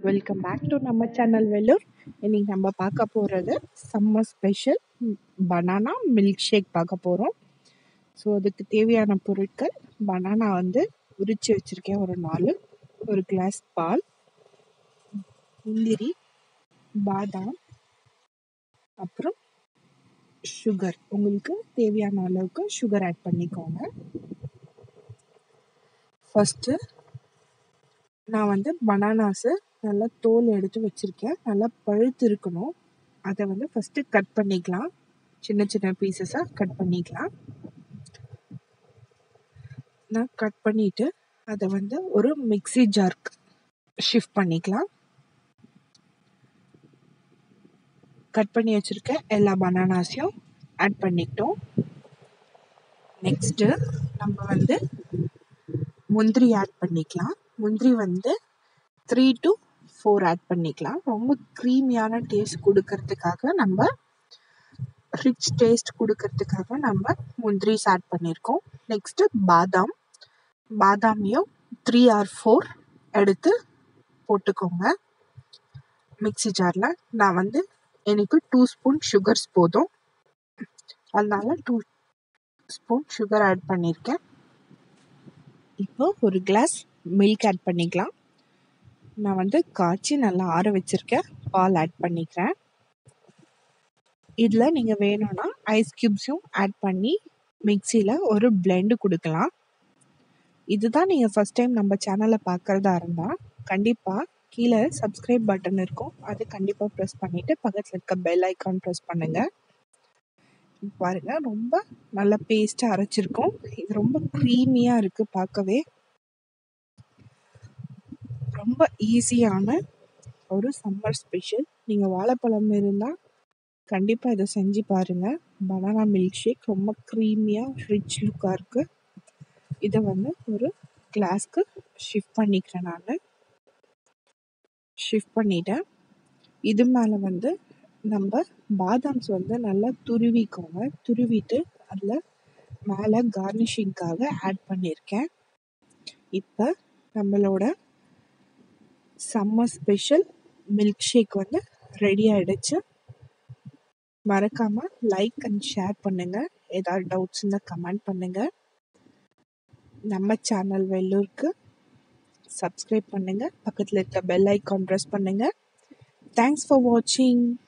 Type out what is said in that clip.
welcome back to நம்ம channel Vellore இன்னைக்கு நம்ம பார்க்க போகிறது summer special banana milkshake பார்க்க போகிறோம் ஸோ அதுக்கு தேவையான பொருட்கள் பனானா வந்து உரிச்சு வச்சுருக்கேன் ஒரு நாலு ஒரு கிளாஸ் பால் முந்திரி பாதாம் அப்புறம் சுகர் உங்களுக்கு தேவையான அளவுக்கு சுகர் ஆட் பண்ணிக்கோங்க ஃபஸ்ட்டு நான் வந்து பனானாஸு நல்லா தோல் எடுத்து வச்சுருக்கேன் நல்லா பழுத்து இருக்கணும் அதை வந்து ஃபஸ்ட்டு கட் பண்ணிக்கலாம் சின்ன சின்ன பீசஸாக கட் பண்ணிக்கலாம் நான் கட் பண்ணிவிட்டு அதை வந்து ஒரு மிக்சி ஜார்க்கு ஷிஃப்ட் பண்ணிக்கலாம் கட் பண்ணி வச்சுருக்க எல்லா பனானாஸையும் ஆட் பண்ணிக்கிட்டோம் நெக்ஸ்ட்டு நம்ம வந்து முந்திரி ஆட் பண்ணிக்கலாம் முந்திரி வந்து த்ரீ டு ஃபோர் ஆட் பண்ணிக்கலாம் ரொம்ப க்ரீமியான டேஸ்ட் கொடுக்கறதுக்காக நம்ம ரிச் டேஸ்ட் கொடுக்கறதுக்காக நம்ம முந்திரிஸ் ஆட் பண்ணியிருக்கோம் நெக்ஸ்ட்டு பாதாம் பாதாமையும் த்ரீ ஆர் ஃபோர் எடுத்து போட்டுக்கோங்க மிக்சி ஜாரில் நான் வந்து எனக்கு டூ ஸ்பூன் சுகர்ஸ் போதும் அதனால டூ ஸ்பூன் சுகர் ஆட் பண்ணியிருக்கேன் இப்போ ஒரு கிளாஸ் மில்க் ஆட் பண்ணிக்கலாம் நான் வந்து காய்ச்சி நல்லா ஆற வச்சுருக்கேன் பால் ஆட் பண்ணிக்கிறேன் இதில் நீங்கள் வேணும்னா ஐஸ் க்யூப்ஸும் ஆட் பண்ணி மிக்சியில் ஒரு பிளெண்டு கொடுக்கலாம் இதுதான் நீங்கள் ஃபஸ்ட் டைம் நம்ம சேனலை பார்க்குறதா இருந்தால் கண்டிப்பாக கீழே சப்ஸ்கிரைப் பட்டன் இருக்கும் அது கண்டிப்பாக ப்ரெஸ் பண்ணிவிட்டு பக்கத்தில் இருக்க பெல் ஐக்கான் ப்ரெஸ் பண்ணுங்கள் பாருங்கள் ரொம்ப நல்ல பேஸ்ட்டாக அரைச்சிருக்கோம் இது ரொம்ப க்ரீமியாக இருக்குது பார்க்கவே ரொம்ப ஈஸியான ஒரு சம்மர் ஸ்பெஷல் நீங்கள் வாழைப்பழம் இருந்தால் கண்டிப்பாக இதை செஞ்சு பாருங்கள் பனானா மில்க் ஷேக் ரொம்ப க்ரீமியாக ரிச் லுக்காக இருக்குது இதை வந்து ஒரு கிளாஸ்க்கு ஷிஃப்ட் பண்ணிக்கிறேன் நான் ஷிஃப்ட் பண்ணிட்டேன் இது மேலே வந்து நம்ம பாதாம்ஸ் வந்து நல்லா துருவிக்கோங்க துருவிட்டு அதில் மேலே கார்னிஷிங்காக ஆட் பண்ணியிருக்கேன் இப்போ நம்மளோட சம்மர் ஸ்பெஷல் மில்க் ஷேக் வந்து ரெடி ஆகிடுச்சு மறக்காமல் லைக் அண்ட் ஷேர் பண்ணுங்கள் ஏதாவது டவுட்ஸ் இருந்தால் கமெண்ட் பண்ணுங்கள் நம்ம சேனல் வெள்ளூருக்கு சப்ஸ்கிரைப் பண்ணுங்கள் பக்கத்தில் இருக்க பெல் ஐக்கான் ப்ரெஸ் பண்ணுங்கள் தேங்க்ஸ் ஃபார் வாட்சிங்